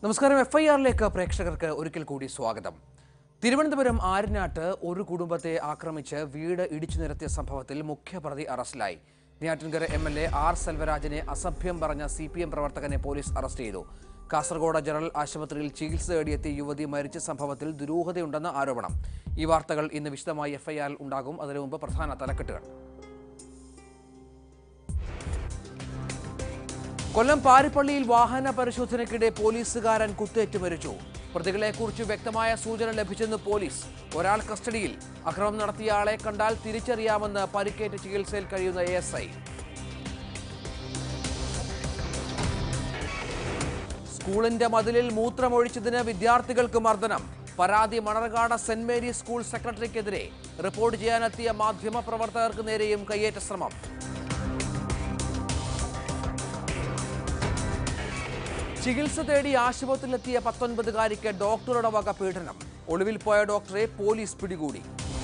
നമസ്കാരം F I ആറിലേക്ക് പ്രേക്ഷകർക്ക് ഒരിക്കൽ കൂടി സ്വാഗതം തിരുവനന്തപുരം ആര്യനാട്ട് ഒരു കുടുംബത്തെ ആക്രമിച്ച് വീട് ഇടിച്ചു നിരത്തിയ സംഭവത്തിൽ മുഖ്യപ്രതി അറസ്റ്റിലായി Neyyattinkara M L A R സെൽവരാജിനെ അസഭ്യം പറഞ്ഞ സി പി എം പ്രവർത്തകനെ പോലീസ് അറസ്റ്റ് ചെയ്തു കാസർഗോഡ് ജനറൽ ആശുപത്രിയിൽ ചികിത്സ തേടിയെത്തിയ യുവതി മരിച്ച സംഭവത്തിൽ ദുരൂഹതയുണ്ടെന്ന് ആരോപണം ഈ വാർത്തകൾ ഇന്ന് വിശദമായി എഫ് ഐ ആറിൽ ഉണ്ടാകും അതിനു മുമ്പ് പ്രധാന തലക്കെട്ടുകൾ കൊല്ലം പാരിപ്പള്ളിയിൽ വാഹന പരിശോധനയ്ക്കിടെ പോലീസുകാരൻ കുത്തേറ്റ് മരിച്ചു പ്രതികളെക്കുറിച്ച് വ്യക്തമായ സൂചന ലഭിച്ചെന്ന് പോലീസ് ഒരാൾ കസ്റ്റഡിയിൽ അക്രമം നടത്തിയ ആളെ കണ്ടാൽ തിരിച്ചറിയാമെന്ന് പരിക്കേറ്റ് ചികിത്സയിൽ കഴിയുന്ന എ എസ് ഐ സ്കൂളിന്റെ മതിലിൽ മൂത്രമൊഴിച്ചതിന് വിദ്യാർത്ഥികൾക്ക് മർദ്ദനം പരാതി മണർകാട് സെന്റ് മേരീസ് സ്കൂൾ സെക്രട്ടറിക്കെതിരെ റിപ്പോർട്ട് ചെയ്യാനെത്തിയ മാധ്യമപ്രവർത്തകർക്ക് നേരെയും കയ്യേറ്റ ശ്രമം ചികിത്സ തേടി ആശുപത്രിയിലെത്തിയ പത്തൊൻപതുകാരിക്ക് ഡോക്ടറുടെ വക പീഡനം ഒളിവിൽ പോയ ഡോക്ടറെ പോലീസ് പിടികൂടി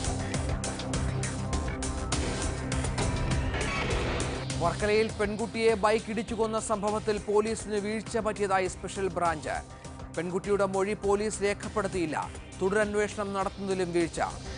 വർക്കലയിൽ പെൺകുട്ടിയെ ബൈക്ക് ഇടിച്ചു കൊന്ന സംഭവത്തിൽ പോലീസിന് വീഴ്ച പറ്റിയതായി സ്പെഷ്യൽ ബ്രാഞ്ച് പെൺകുട്ടിയുടെ മൊഴി പോലീസ് രേഖപ്പെടുത്തിയില്ല തുടരന്വേഷണം നടത്തുന്നതിലും വീഴ്ച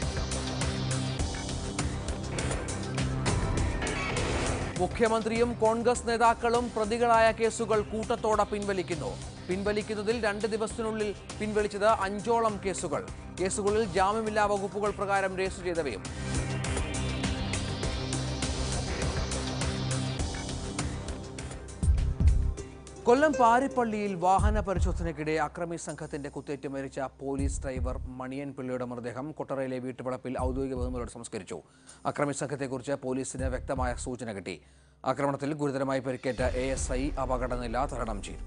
മുഖ്യമന്ത്രിയും കോൺഗ്രസ് നേതാക്കളും പ്രതികളായ കേസുകൾ കൂട്ടത്തോടെ പിൻവലിക്കുന്നു പിൻവലിക്കുന്നതിൽ രണ്ട് ദിവസത്തിനുള്ളിൽ പിൻവലിച്ചത് അഞ്ചോളം കേസുകൾ കേസുകളിൽ ജാമ്യമില്ലാ വകുപ്പുകൾ പ്രകാരം രജിസ്റ്റർ ചെയ്തവയും കൊല്ലം പാരിപ്പള്ളിയിൽ വാഹന പരിശോധനയ്ക്കിടെ അക്രമി സംഘത്തിന്റെ കുത്തേറ്റ് മരിച്ച പോലീസ് ഡ്രൈവർ മണിയൻ പിള്ളയുടെ മൃതദേഹം കൊട്ടറയിലെ വീട്ടുവളപ്പിൽ ഔദ്യോഗിക ബഹുമതിയോടെ സംസ്കരിച്ചു അക്രമി സംഘത്തെക്കുറിച്ച് പോലീസിന് വ്യക്തമായ സൂചന കിട്ടി ആക്രമണത്തിൽ ഗുരുതരമായി പരിക്കേറ്റ എ എസ് ഐ അപകടനില തരണം ചെയ്തു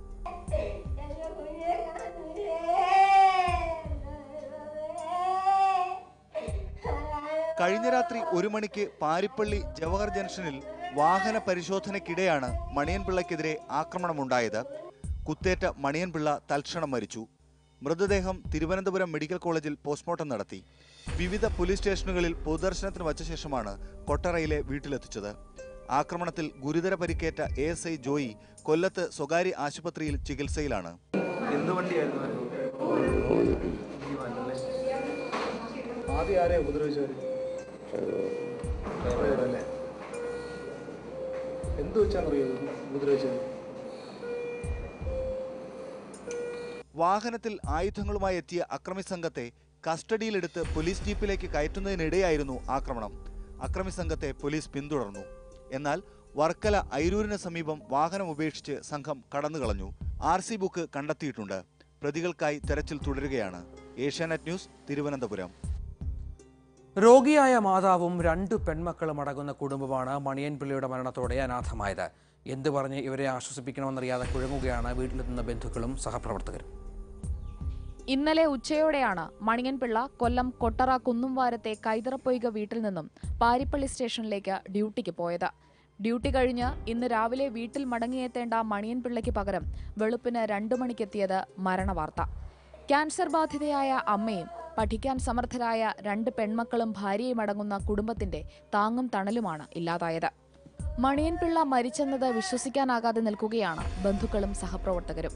കഴിഞ്ഞ രാത്രി ഒരു മണിക്ക് പാരിപ്പള്ളി ജവഹർ ജംഗ്ഷനിൽ വാഹന പരിശോധനയ്ക്കിടെയാണ് മണിയൻപിള്ളയ്ക്കെതിരെ ആക്രമണമുണ്ടായത് കുത്തേറ്റ മണിയൻപിള്ള തൽക്ഷണം മരിച്ചു മൃതദേഹം തിരുവനന്തപുരം മെഡിക്കൽ കോളേജിൽ പോസ്റ്റ്മോർട്ടം നടത്തി വിവിധ പോലീസ് സ്റ്റേഷനുകളിൽ പൊതുദർശനത്തിന് വച്ച ശേഷമാണ് കൊട്ടറയിലെ വീട്ടിലെത്തിച്ചത് ആക്രമണത്തിൽ ഗുരുതര പരിക്കേറ്റ എ എസ് ഐ ജോയി കൊല്ലത്ത് സ്വകാര്യ ആശുപത്രിയിൽ ചികിത്സയിലാണ് എന്ത് വണ്ടിയായിരുന്നു ആദ്യം ആരെയാ ഉപദ്രവിച്ചവര് ഡ്രൈവറല്ലേ എന്ത് വെച്ചാണെന്നറിയോ ഉപദ്രവിച്ചത് വാഹനത്തിൽ ആയുധങ്ങളുമായി എത്തിയ അക്രമി സംഘത്തെ കസ്റ്റഡിയിലെടുത്ത് പോലീസ് ജീപ്പിലേക്ക് കയറ്റുന്നതിനിടെയായിരുന്നു ആക്രമണം അക്രമി സംഘത്തെ പോലീസ് പിന്തുടർന്നു എന്നാൽ വർക്കല ഐരൂരിന് സമീപം വാഹനം ഉപേക്ഷിച്ച് സംഘം കടന്നുകളഞ്ഞു ആർ സി ബുക്ക് കണ്ടെത്തിയിട്ടുണ്ട് പ്രതികൾക്കായി തെരച്ചിൽ തുടരുകയാണ് ഏഷ്യാനെറ്റ് ന്യൂസ് തിരുവനന്തപുരം രോഗിയായ മാതാവും രണ്ടു പെൺമക്കളും അടങ്ങുന്ന കുടുംബമാണ് മണിയൻ പിള്ളയുടെ മരണത്തോടെ അനാഥമായത് എന്ത് പറഞ്ഞ് ഇവരെ ആശ്വസിപ്പിക്കണമെന്നറിയാതെ കുഴങ്ങുകയാണ് വീട്ടിലെത്തുന്ന ബന്ധുക്കളും സഹപ്രവർത്തകരും ഇന്നലെ ഉച്ചയോടെയാണ് മണിയൻപിള്ള കൊല്ലം കൊട്ടറ കുന്നുംവാരത്തെ കൈതറപ്പൊയ്ക വീട്ടിൽ നിന്നും പാരിപ്പള്ളി സ്റ്റേഷനിലേക്ക് ഡ്യൂട്ടിക്ക് പോയത് ഡ്യൂട്ടി കഴിഞ്ഞ് ഇന്ന് രാവിലെ വീട്ടിൽ മടങ്ങിയെത്തേണ്ട മണിയൻപിള്ളയ്ക്ക് പകരം വെളുപ്പിന് രണ്ടു മണിക്കെത്തിയത് മരണവാർത്ത ക്യാൻസർ ബാധിതയായ അമ്മയും പഠിക്കാൻ സമർത്ഥരായ രണ്ട് പെൺമക്കളും ഭാര്യയും അടങ്ങുന്ന കുടുംബത്തിന്റെ താങ്ങും തണലുമാണ് ഇല്ലാതായത് മണിയൻപിള്ള മരിച്ചെന്നത് വിശ്വസിക്കാനാകാതെ നിൽക്കുകയാണ് ബന്ധുക്കളും സഹപ്രവർത്തകരും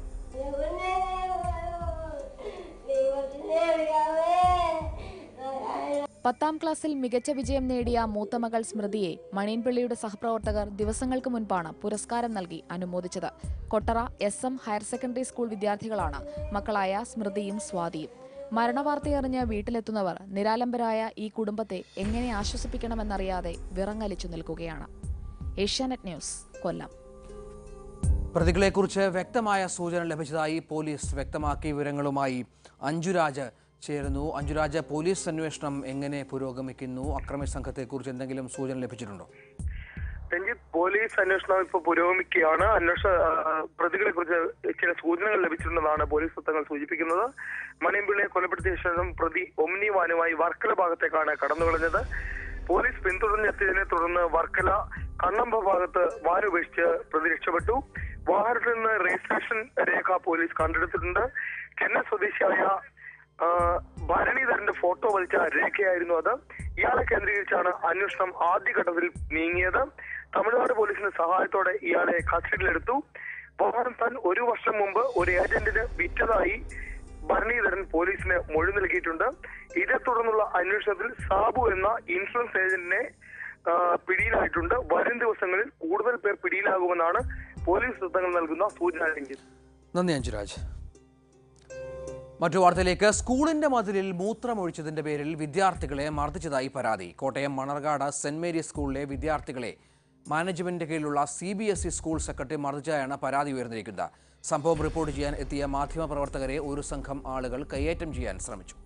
പത്താം ക്ലാസ്സിൽ മികച്ച വിജയം നേടിയ മൂത്തമകൾ സ്മൃതിയെ മണിയൻപിള്ളിയുടെ സഹപ്രവർത്തകർ ദിവസങ്ങൾക്ക് മുൻപാണ് പുരസ്കാരം നൽകി അനുമോദിച്ചത് Kottara S M higher secondary school വിദ്യാർത്ഥികളാണ് മക്കളായ സ്മൃതിയും സ്വാതിയും മരണവാർത്തയറിഞ്ഞ് വീട്ടിലെത്തുന്നവർ നിരാലംബരായ ഈ കുടുംബത്തെ എങ്ങനെ ആശ്വസിപ്പിക്കണമെന്നറിയാതെ വിറങ്ങലിച്ചു നിൽക്കുകയാണ് ഏഷ്യാനെറ്റ് ന്യൂസ് കൊല്ലം പ്രതികളെക്കുറിച്ച് വ്യക്തമായ സൂചന ലഭിച്ചതായി പോലീസ് വ്യക്തമാക്കിയ വിവരങ്ങളുമായി അഞ്ജുരാജ് ചേരുന്നു അഞ്ജുരാജ് പോലീസ് അന്വേഷണം എങ്ങനെ പുരോഗമിക്കുന്നു അക്രമി സംഘത്തെക്കുറിച്ച് എന്തെങ്കിലും സൂചന ലഭിച്ചിട്ടുണ്ടോ രഞ്ജിത്ത് പോലീസ് അന്വേഷണം ഇപ്പോൾ പുരോഗമിക്കുകയാണ് അന്വേഷണ പ്രതികളെ കുറിച്ച് ചില സൂചനകൾ ലഭിച്ചിട്ടുണ്ടെന്നാണ് പോലീസ് വൃത്തങ്ങൾ സൂചിപ്പിക്കുന്നത് മണിയമ്പിള്ളിയെ കൊലപ്പെടുത്തിയ ശേഷം പ്രതി ഒമ്നി വാനുമായി വർക്കല ഭാഗത്തേക്കാണ് കടന്നുകളഞ്ഞത് പോലീസ് പിന്തുടർന്നെത്തിയതിനെ തുടർന്ന് വർക്കല കണ്ണമ്പ ഭാഗത്ത് വാൻ ഉപേക്ഷിച്ച് പ്രതി രക്ഷപ്പെട്ടു വാഹനത്തിൽ നിന്ന് രജിസ്ട്രേഷൻ രേഖ പോലീസ് കണ്ടെടുത്തിട്ടുണ്ട് ചെന്നൈ സ്വദേശിയായ ആ, ഭരണീധരന്റെ ഫോട്ടോ വലിച്ച രേഖയായിരുന്നു അത് ഇയാളെ കേന്ദ്രീകരിച്ചാണ് അന്വേഷണം ആദ്യഘട്ടത്തിൽ നീങ്ങിയത് തമിഴ്നാട് പോലീസിന്റെ സഹായത്തോടെ ഇയാളെ കസ്റ്റഡിയിലെടുത്തു വാഹനം താൻ ഒരു വർഷം മുമ്പ് ഒരു ഏജന്റിന് വിറ്റതായി ഭരണീധരൻ പോലീസിന് മൊഴി നൽകിയിട്ടുണ്ട് ഇതേ തുടർന്നുള്ള അന്വേഷണത്തിൽ സാബു എന്ന ഇൻഷുറൻസ് ഏജന്റിനെ ആ, പിടിയിലായിട്ടുണ്ട് വരും ദിവസങ്ങളിൽ കൂടുതൽ പേർ പിടിയിലാകുമെന്നാണ് പോലീസ് വൃത്തങ്ങൾ നൽകുന്ന സൂചന രഞ്ജിത്ത് നന്ദി അഞ്ജുരാജ് മറ്റു വാർത്തയിലേക്ക് സ്കൂളിന്റെ മതിലിൽ മൂത്രമൊഴിച്ചതിന്റെ പേരിൽ വിദ്യാർത്ഥികളെ മർദ്ദിച്ചതായി പരാതി കോട്ടയം മണർകാട് സെന്റ് മേരീസ് സ്കൂളിലെ വിദ്യാർത്ഥികളെ മാനേജ്മെന്റിന്റെ കീഴിലുള്ള C B S E school secretary മർദ്ദിച്ചതായാണ് പരാതി ഉയർന്നിരിക്കുന്നത് സംഭവം റിപ്പോർട്ട് ചെയ്യാൻ എത്തിയ മാധ്യമപ്രവർത്തകരെ ഒരു സംഘം ആളുകൾ കയ്യേറ്റം ചെയ്യാൻ ശ്രമിച്ചു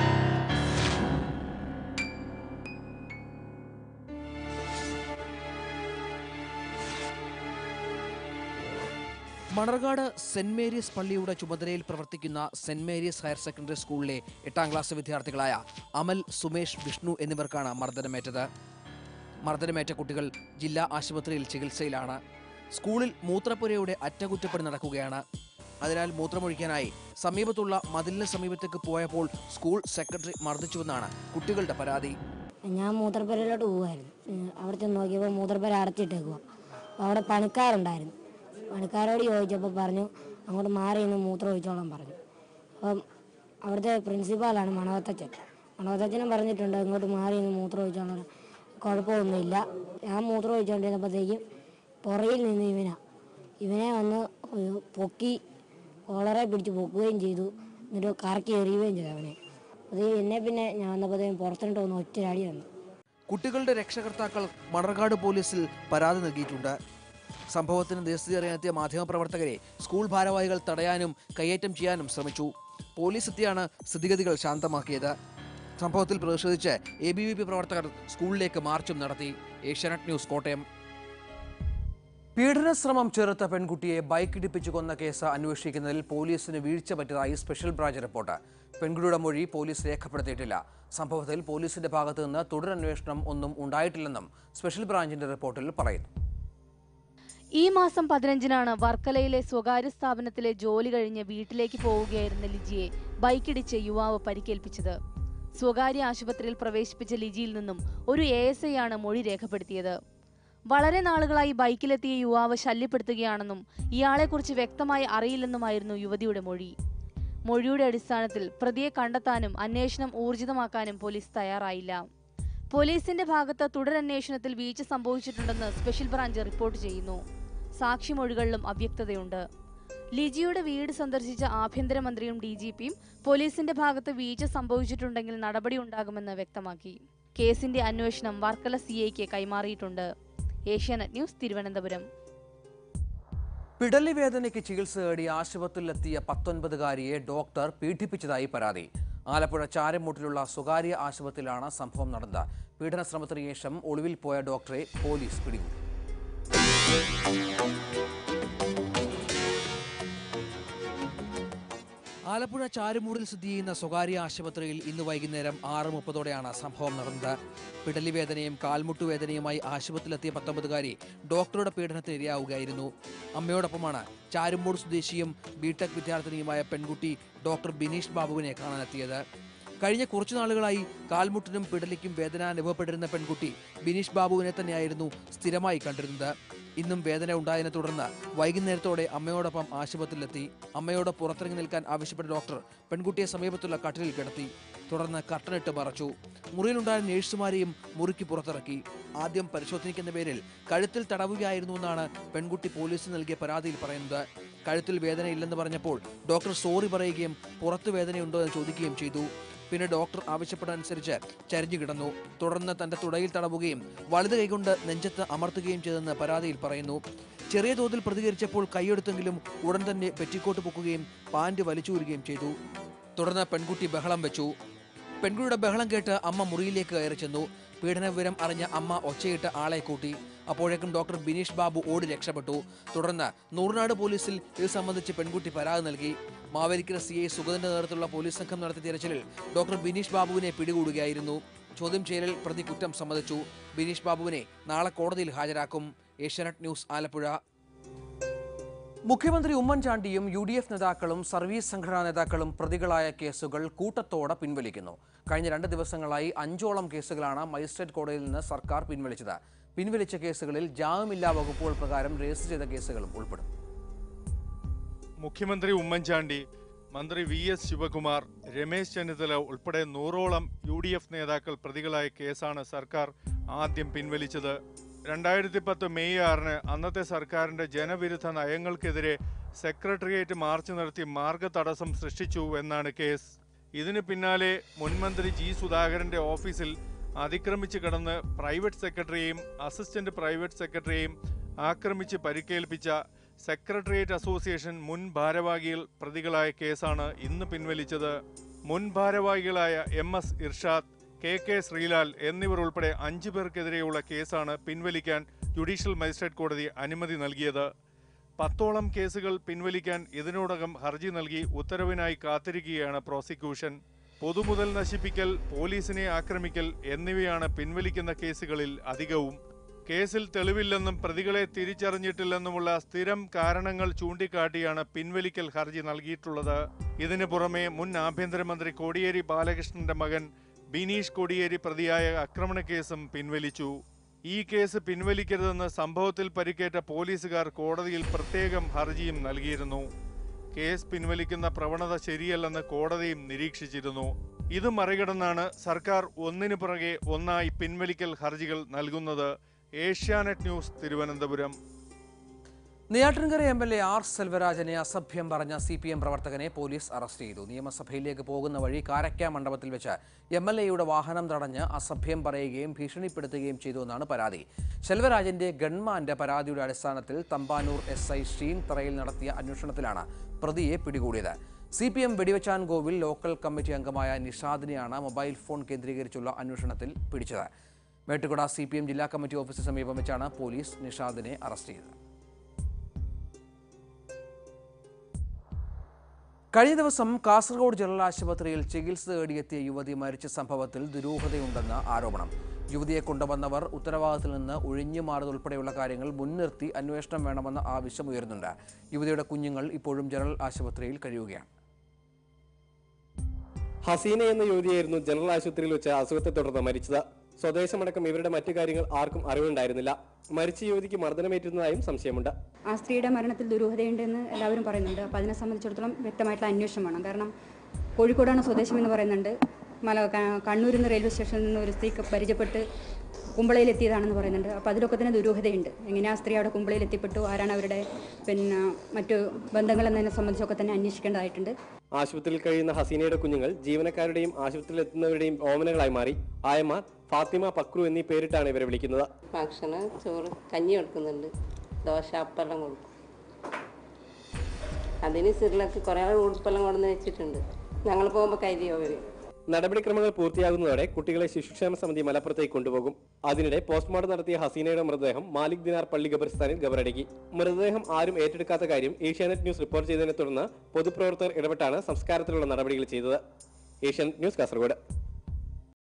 മണർകാട് സെന്റ് മേരീസ് പള്ളിയുടെ ചുമതലയിൽ പ്രവർത്തിക്കുന്ന സെന്റ് മേരീസ് ഹയർ സെക്കൻഡറി സ്കൂളിലെ എട്ടാം ക്ലാസ് വിദ്യാർത്ഥികളായ അമൽ സുമേഷ് വിഷ്ണു എന്നിവർക്കാണ് മർദ്ദനമേറ്റത് മർദ്ദനമേറ്റ കുട്ടികൾ ജില്ലാ ആശുപത്രിയിൽ ചികിത്സയിലാണ് സ്കൂളിൽ മൂത്രപ്പുരയുടെ അറ്റകുറ്റപ്പണി നടക്കുകയാണ് അതിനാൽ മൂത്രമൊഴിക്കാനായി സമീപത്തുള്ള മതിലിന് സമീപത്തേക്ക് പോയപ്പോൾ സ്കൂൾ സെക്രട്ടറി മർദ്ദിച്ചുവെന്നാണ് കുട്ടികളുടെ പരാതി ഞാൻ മൂത്രപ്പുരയിലോട്ട് പോവുമായിരുന്നു ഉം, അവിടെ ചെന്ന് നോക്കിയപ്പോൾ മൂത്രപ്പുര അടച്ചിട്ടേക്കുക അവിടെ പണിക്കാരുണ്ടായിരുന്നു പണിക്കാരോട് ചോദിച്ചപ്പോൾ പറഞ്ഞു അങ്ങോട്ട് മാറി നിന്ന് മൂത്രം ഒഴിച്ചോളാൻ പറഞ്ഞു അപ്പം അവിടുത്തെ പ്രിൻസിപ്പാളാണ് മണവത്തച്ഛൻ മണവത്തച്ഛനും പറഞ്ഞിട്ടുണ്ട് ഇങ്ങോട്ട് മാറി നിന്ന് മൂത്രം ഒഴിച്ചോളാൻ കുഴപ്പമൊന്നുമില്ല ഞാൻ മൂത്രം ഒഴിച്ചുകൊണ്ടിരുന്നപ്പോഴത്തേക്കും പുറയിൽ നിന്ന് ഇവനാ ഇവനെ വന്ന് ഒരു പൊക്കി കോളറെ പിടിച്ച് പൊക്കുകയും ചെയ്തു എന്നിട്ട് കറക്കി എറിയുകയും ചെയ്തു അവനെ അത് എന്നെ പിന്നെ ഞാൻ വന്നപ്പോഴത്തേക്കും പുറത്തോട്ട് വന്ന് ഒറ്റയടി വന്നു കുട്ടികളുടെ രക്ഷകർത്താക്കൾ മണർകാട് പോലീസിൽ പരാതി നൽകിയിട്ടുണ്ട് സംഭവത്തിന് നിരസ്ഥിതി അറിയാനെത്തിയ മാധ്യമപ്രവർത്തകരെ സ്കൂൾ ഭാരവാഹികൾ തടയാനും കയ്യേറ്റം ചെയ്യാനും ശ്രമിച്ചു പോലീസ് എത്തിയാണ് സ്ഥിതിഗതികൾ ശാന്തമാക്കിയത് സംഭവത്തിൽ പ്രതിഷേധിച്ച് എ ബി വി പി പ്രവർത്തകർ സ്കൂളിലേക്ക് മാർച്ചും നടത്തി ഏഷ്യാനെറ്റ് ന്യൂസ് കോട്ടയം പീഡനശ്രമം ചെറുത്ത പെൺകുട്ടിയെ ബൈക്കിടിപ്പിച്ചു കൊന്ന കേസ് അന്വേഷിക്കുന്നതിൽ പോലീസിന് വീഴ്ച പറ്റിയതായി സ്പെഷ്യൽ ബ്രാഞ്ച് റിപ്പോർട്ട് പെൺകുട്ടിയുടെ മൊഴി പോലീസ് രേഖപ്പെടുത്തിയിട്ടില്ല സംഭവത്തിൽ പോലീസിന്റെ ഭാഗത്തു നിന്ന് തുടരന്വേഷണം ഒന്നും ഉണ്ടായിട്ടില്ലെന്നും സ്പെഷ്യൽ ബ്രാഞ്ചിന്റെ റിപ്പോർട്ടിൽ പറയുന്നു ഈ മാസം പതിനഞ്ചിനാണ് വർക്കലയിലെ സ്വകാര്യ സ്ഥാപനത്തിലെ ജോലി കഴിഞ്ഞ് വീട്ടിലേക്ക് പോവുകയായിരുന്ന ലിജിയെ ബൈക്കിടിച്ച് യുവാവ് പരിക്കേൽപ്പിച്ചത് സ്വകാര്യ ആശുപത്രിയിൽ പ്രവേശിപ്പിച്ച ലിജിയിൽ നിന്നും ഒരു എ എസ് ഐ ആണ് മൊഴി രേഖപ്പെടുത്തിയത് വളരെ നാളുകളായി ബൈക്കിലെത്തിയ യുവാവ് ശല്യപ്പെടുത്തുകയാണെന്നും ഇയാളെക്കുറിച്ച് വ്യക്തമായി അറിയില്ലെന്നുമായിരുന്നു യുവതിയുടെ മൊഴി മൊഴിയുടെ അടിസ്ഥാനത്തിൽ പ്രതിയെ കണ്ടെത്താനും അന്വേഷണം ഊർജിതമാക്കാനും പോലീസ് തയ്യാറായില്ല പോലീസിന്റെ ഭാഗത്ത് തുടരന്വേഷണത്തിൽ വീഴ്ച സംഭവിച്ചിട്ടുണ്ടെന്ന് സ്പെഷ്യൽ ബ്രാഞ്ച് റിപ്പോർട്ട് ചെയ്യുന്നു സാക്ഷിമൊഴികളിലും അവ്യക്തതയുണ്ട് ലിജിയുടെ വീട് സന്ദർശിച്ച ആഭ്യന്തരമന്ത്രിയും ഡി ജി പിയും പോലീസിന്റെ ഭാഗത്ത് വീഴ്ച സംഭവിച്ചിട്ടുണ്ടെങ്കിൽ നടപടി ഉണ്ടാകുമെന്ന് വ്യക്തമാക്കി കേസിന്റെ അന്വേഷണം വർക്കല സി ഐക്ക് കൈമാറിയിട്ടുണ്ട് ഏഷ്യാനെറ്റ് ന്യൂസ് തിരുവനന്തപുരം പിടലി വേദനയ്ക്ക് ചികിത്സ തേടി ആശുപത്രിയിലെത്തിയ പത്തൊൻപതുകാരിയെ ഡോക്ടർ പീഡിപ്പിച്ചതായി പരാതി ആലപ്പുഴ ചാരമൂട്ടിലുള്ള സ്വകാര്യ ആശുപത്രിയിലാണ് സംഭവം നടന്നത് പീഡനശ്രമത്തിന് ശേഷം ഒളിവിൽ പോയ ഡോക്ടറെ പോലീസ് പിടികൂടി ആലപ്പുഴ ചാരുമൂടിൽ സ്ഥിതി ചെയ്യുന്ന സ്വകാര്യ ആശുപത്രിയിൽ ഇന്ന് വൈകുന്നേരം ആറ് മുപ്പതോടെയാണ് സംഭവം നടന്നത് പിടലി വേദനയും കാൽമുട്ടുവേദനയുമായി ആശുപത്രിയിലെത്തിയ പത്തൊമ്പതുകാരി ഡോക്ടറുടെ പീഡനത്തിന് ഇരയാവുകയായിരുന്നു അമ്മയോടൊപ്പമാണ് ചാരുമൂട് സ്വദേശിയും ബിടെക് വിദ്യാർത്ഥിനിയുമായ പെൺകുട്ടി ഡോക്ടർ ബിനീഷ് ബാബുവിനെ കാണാനെത്തിയത് കഴിഞ്ഞ കുറച്ചു നാളുകളായി കാൽമുട്ടിനും പിടലിക്കും വേദന അനുഭവപ്പെട്ടിരുന്ന പെൺകുട്ടി ബിനീഷ് ബാബുവിനെ തന്നെയായിരുന്നു സ്ഥിരമായി കണ്ടിരുന്നത് ഇന്നും വേദന ഉണ്ടായതിനെ തുടർന്ന് വൈകുന്നേരത്തോടെ അമ്മയോടൊപ്പം ആശുപത്രിയിലെത്തി അമ്മയോട് പുറത്തിറങ്ങി നിൽക്കാൻ ആവശ്യപ്പെട്ട ഡോക്ടർ പെൺകുട്ടിയെ സമീപത്തുള്ള കട്ടിലിൽ കിടത്തി തുടർന്ന് കർട്ടനിട്ട് മറച്ചു മുറിയിലുണ്ടായ നേഴ്സുമാരെയും മുറിക്ക് പുറത്തിറക്കി ആദ്യം പരിശോധനയ്ക്കെന്ന പേരിൽ കഴുത്തിൽ തടവുകയായിരുന്നുവെന്നാണ് പെൺകുട്ടി പോലീസിന് നൽകിയ പരാതിയിൽ പറയുന്നത് കഴുത്തിൽ വേദനയില്ലെന്ന് പറഞ്ഞപ്പോൾ ഡോക്ടർ സോറി പറയുകയും പുറത്ത് വേദനയുണ്ടോ എന്ന് ചോദിക്കുകയും ചെയ്തു പിന്നെ ഡോക്ടർ ആവശ്യപ്പെട്ടതനുസരിച്ച് ചരിഞ്ഞു കിടന്നു തുടർന്ന് തന്റെ തുടയിൽ തടവുകയും വലത് കൈകൊണ്ട് നെഞ്ചത്ത് അമർത്തുകയും ചെയ്തെന്ന് പരാതിയിൽ പറയുന്നു ചെറിയ തോതിൽ പ്രതികരിച്ചപ്പോൾ കൈയെടുത്തെങ്കിലും ഉടൻ തന്നെ പെറ്റിക്കോട്ട് പൊക്കുകയും പാൻറ് വലിച്ചൂരുകയും ചെയ്തു തുടർന്ന് പെൺകുട്ടി ബഹളം വെച്ചു പെൺകുട്ടിയുടെ ബഹളം കേട്ട് അമ്മ മുറിയിലേക്ക് കയറി ചെന്നു പീഡന വിവരം അറിഞ്ഞ അമ്മ ഒച്ചയിട്ട് ആളെ കൂട്ടി അപ്പോഴേക്കും ഡോക്ടർ ബിനീഷ് ബാബു ഓടി രക്ഷപ്പെട്ടു തുടർന്ന് നൂറിനാട് പോലീസിൽ ഇത് സംബന്ധിച്ച് പെൺകുട്ടി പരാതി നൽകി മാവേലിക്കര സി ഐ സുഗതന്റെ നേതൃത്വത്തിലുള്ള പോലീസ് സംഘം നടത്തിയ തിരച്ചിലിൽ ഡോക്ടർ ബിനീഷ് ബാബുവിനെ പിടികൂടുകയായിരുന്നു ചോദ്യം ചെയ്യലിൽ പ്രതി കുറ്റം സമ്മതിച്ചു ബിനീഷ് ബാബുവിനെ നാളെ കോടതിയിൽ ഹാജരാക്കും ഏഷ്യാനെറ്റ് ന്യൂസ് ആലപ്പുഴ മുഖ്യമന്ത്രി ഉമ്മൻചാണ്ടിയും യു ഡി എഫ് നേതാക്കളും സർവീസ് സംഘടനാ നേതാക്കളും പ്രതികളായ കേസുകൾ കൂട്ടത്തോടെ പിൻവലിക്കുന്നു കഴിഞ്ഞ രണ്ട് ദിവസങ്ങളായി അഞ്ചോളം കേസുകളാണ് മജിസ്ട്രേറ്റ് കോടതിയിൽ നിന്ന് സർക്കാർ പിൻവലിച്ചത് പിൻവലിച്ച കേസുകളിൽ ജാമ്യമില്ലാ വകുപ്പുകൾ പ്രകാരം രജിസ്റ്റർ ചെയ്ത കേസുകളും ഉൾപ്പെടും മുഖ്യമന്ത്രി ഉമ്മൻചാണ്ടി മന്ത്രി വി എസ് ശിവകുമാർ രമേശ് ചെന്നിത്തല ഉൾപ്പെടെ നൂറോളം യു ഡി എഫ് നേതാക്കൾ പ്രതികളായ കേസാണ് സർക്കാർ ആദ്യം പിൻവലിച്ചത് രണ്ടായിരത്തി പത്ത് മെയ് ആറിന് അന്നത്തെ സർക്കാരിന്റെ ജനവിരുദ്ധ നയങ്ങൾക്കെതിരെ സെക്രട്ടേറിയറ്റ് മാർച്ച് നടത്തി മാർഗ തടസ്സം സൃഷ്ടിച്ചു എന്നാണ് കേസ് ഇതിന് പിന്നാലെ മുൻമന്ത്രി ജി സുധാകരന്റെ ഓഫീസിൽ അതിക്രമിച്ച് കടന്ന് പ്രൈവറ്റ് സെക്രട്ടറിയെയും അസിസ്റ്റന്റ് പ്രൈവറ്റ് സെക്രട്ടറിയെയും ആക്രമിച്ച് പരിക്കേൽപ്പിച്ച സെക്രട്ടേറിയറ്റ് അസോസിയേഷൻ മുൻ ഭാരവാഹികൾ പ്രതികളായ കേസാണ് ഇന്ന് പിൻവലിച്ചത് മുൻ ഭാരവാഹികളായ M S Irshad K K Sreelal എന്നിവർ ഉൾപ്പെടെ അഞ്ചു പേർക്കെതിരെയുള്ള കേസാണ് പിൻവലിക്കാൻ ജുഡീഷ്യൽ മജിസ്ട്രേറ്റ് കോടതി അനുമതി നൽകിയത് പത്തോളം കേസുകൾ പിൻവലിക്കാൻ ഇതിനോടകം ഹർജി നൽകി ഉത്തരവിനായി കാത്തിരിക്കുകയാണ് പ്രോസിക്യൂഷൻ പൊതുമുതൽ നശിപ്പിക്കൽ പോലീസിനെ ആക്രമിക്കൽ എന്നിവയാണ് പിൻവലിക്കുന്ന കേസുകളിൽ അധികവും കേസിൽ തെളിവില്ലെന്നും പ്രതികളെ തിരിച്ചറിഞ്ഞിട്ടില്ലെന്നുമുള്ള സ്ഥിരം കാരണങ്ങൾ ചൂണ്ടിക്കാട്ടിയാണ് പിൻവലിക്കൽ ഹർജി നൽകിയിട്ടുള്ളത് ഇതിനു പുറമെ മുൻ ആഭ്യന്തരമന്ത്രി കോടിയേരി ബാലകൃഷ്ണന്റെ മകൻ ബിനീഷ് കോടിയേരി പ്രതിയായ ആക്രമണ കേസും പിൻവലിച്ചു ഈ കേസ് പിൻവലിക്കരുതെന്ന് സംഭവത്തിൽ പരിക്കേറ്റ പോലീസുകാർ കോടതിയിൽ പ്രത്യേകം ഹർജിയും നൽകിയിരുന്നു കേസ് പിൻവലിക്കുന്ന പ്രവണത ശരിയല്ലെന്ന് കോടതിയും നിരീക്ഷിച്ചിരുന്നു ഇത് മറികടന്നാണ് സർക്കാർ ഒന്നിനു പുറകെ ഒന്നായി പിൻവലിക്കൽ ഹർജികൾ നൽകുന്നത് Asianet news Thiruvananthapuram Neyyattinkara M L A R സെൽവരാജനെ അസഭ്യം പറഞ്ഞ സി പി എം പ്രവർത്തകനെ പോലീസ് അറസ്റ്റ് ചെയ്തു നിയമസഭയിലേക്ക് പോകുന്ന വഴി കാരക്ക മണ്ഡപത്തിൽ വെച്ച് എം എൽ എയുടെ വാഹനം തടഞ്ഞ് അസഭ്യം പറയുകയും ഭീഷണിപ്പെടുത്തുകയും ചെയ്തു എന്നാണ് പരാതി സെൽവരാജന്റെ ഗൺമാന്റെ പരാതിയുടെ അടിസ്ഥാനത്തിൽ തമ്പാനൂർ എസ് ഐ ഷീൻ തറയിൽ നടത്തിയ അന്വേഷണത്തിലാണ് പ്രതിയെ പിടികൂടിയത് C P M Vedivechan Kovil local committee അംഗമായ നിഷാദിനെയാണ് മൊബൈൽ ഫോൺ കേന്ദ്രീകരിച്ചുള്ള അന്വേഷണത്തിൽ പിടിച്ചത് മേട്ടുകുട സി പി എം ജില്ലാ കമ്മിറ്റി ഓഫീസിന് സമീപം വെച്ചാണ് പോലീസ് നിഷാദിനെ അറസ്റ്റ് ചെയ്തത് കഴിഞ്ഞ ദിവസം കാസർഗോഡ് ജനറൽ ആശുപത്രിയിൽ ചികിത്സ തേടിയെത്തിയ യുവതി മരിച്ച സംഭവത്തിൽ ദുരൂഹതയുണ്ടെന്ന് ആരോപണം യുവതിയെ കൊണ്ടുവന്നവർ ഉത്തരവാദിത്തത്തിൽ നിന്ന് ഒഴിഞ്ഞു മാറുന്നതുൾപ്പെടെയുള്ള കാര്യങ്ങൾ മുൻനിർത്തി അന്വേഷണം വേണമെന്ന ആവശ്യം ഉയരുന്നുണ്ട് യുവതിയുടെ കുഞ്ഞുങ്ങൾ ഇപ്പോഴും ജനറൽ ആശുപത്രിയിൽ കഴിയുകയാണ് ഹസീന എന്ന യുവതിയായിരുന്നു ജനറൽ ആശുപത്രിയിൽ വെച്ച് അസുഖത്തെ തുടർന്ന് മരിച്ചത് സ്വദേശമടക്കം ഇവരുടെ മറ്റു കാര്യങ്ങൾ ആർക്കും അറിവുണ്ടായിരുന്നില്ല മരിച്ച യുവതിക്ക് മർദ്ദനമേറ്റുന്നതായും സംശയമുണ്ട് ആ സ്ത്രീയുടെ മരണത്തിൽ ദുരൂഹതയുണ്ടെന്ന് എല്ലാവരും പറയുന്നുണ്ട് അപ്പോൾ അതിനെ സംബന്ധിച്ചിടത്തോളം വ്യക്തമായിട്ടുള്ള അന്വേഷണം വേണം കാരണം കോഴിക്കോടാണ് സ്വദേശം എന്ന് പറയുന്നുണ്ട് മല ക- കണ്ണൂരിൽ നിന്ന് റെയിൽവേ സ്റ്റേഷനിൽ നിന്ന് ഒരു സ്ത്രീക്ക് പരിചയപ്പെട്ട് കുമ്പളയിൽ എത്തിയതാണെന്ന് പറയുന്നുണ്ട് അപ്പോൾ അതിലൊക്കെ തന്നെ ദുരൂഹതയുണ്ട് എങ്ങനെ ആ സ്ത്രീ അവിടെ കുമ്പളയിൽ എത്തിപ്പെട്ടു ആരാണ് അവരുടെ പിന്നെ മറ്റു ബന്ധങ്ങൾ എന്നതിനെ സംബന്ധിച്ചൊക്കെ തന്നെ അന്വേഷിക്കേണ്ടതായിട്ടുണ്ട് ആശുപത്രിയിൽ കഴിയുന്ന ഹസീനയുടെ കുഞ്ഞുങ്ങൾ ജീവനക്കാരുടെയും ആശുപത്രിയിൽ എത്തുന്നവരുടെയും ഓമനകളായി മാറി ആയമാർ ഫാത്തിമ പക്രു എന്നീ പേരിട്ടാണ് ഇവരെ വിളിക്കുന്നത് ഭക്ഷണം ചോറ് കഞ്ഞി കൊടുക്കുന്നുണ്ട് ദോശ അപ്പെല്ലാം കൊടുക്കും അതിന് സിറിലൊക്കെ കുറേ ആൾ ഉടുപ്പെല്ലാം കൊണ്ടുവന്ന് വെച്ചിട്ടുണ്ട് ഞങ്ങൾ പോകുമ്പോൾ കരിയോ അവർ നടപടിക്രമങ്ങൾ പൂർത്തിയാകുന്നതോടെ കുട്ടികളെ ശിശുക്ഷേമ സമിതി മലപ്പുറത്തേക്ക് കൊണ്ടുപോകും അതിനിടെ പോസ്റ്റ്മോർട്ടം നടത്തിയ ഹസീനയുടെ മൃതദേഹം മാലിക് ദിനാർ പള്ളി ഖബർസ്ഥാനിൽ ഖബറടക്കി മൃതദേഹം ആരും ഏറ്റെടുക്കാത്ത കാര്യം ഏഷ്യാനെറ്റ് ന്യൂസ് റിപ്പോർട്ട് ചെയ്തതിനെ തുടർന്ന് പൊതുപ്രവർത്തകർ ഇടപെട്ടാണ് സംസ്കാരത്തിലുള്ള നടപടികൾ ചെയ്തത് ഏഷ്യാനെറ്റ് ന്യൂസ് കാസർഗോഡ്